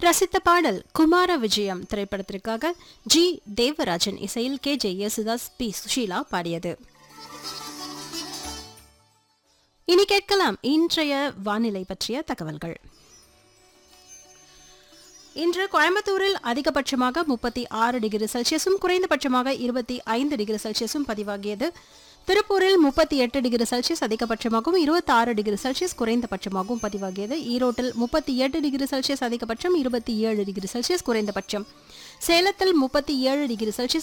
ரசித்த பாடல் குமார விஜயம் திரைப்படத்திற்காக ஜி தேவராஜன் இசையில் K J Yesudas P Susheela பாடியது இனி கேட்கலாம் இன்றைய வானிலை பற்றிய தகவல்கள் இன்று கோயம்புத்தூரில் அதிகபட்சமாக முப்பத்தி ஆறு டிகிரி செல்சியஸும் குறைந்தபட்சமாக இருபத்தி ஐந்து டிகிரி செல்சியஸும் பதிவாகியது திருப்பூரில் முப்பத்தி எட்டு டிகிரி செல்சியஸ் அதிகபட்சமாகவும் இருபத்தி ஆறு டிகிரி செல்சியஸ் குறைந்தபட்சமாகவும் பதிவாகியது ஈரோட்டில் முப்பத்தி எட்டு டிகிரி செல்சியஸ் அதிகபட்சம் இருபத்தி ஏழு டிகிரி செல்சியஸ் குறைந்தபட்சம் சேலத்தில் முப்பத்தி ஏழு டிகிரி செல்சியஸ்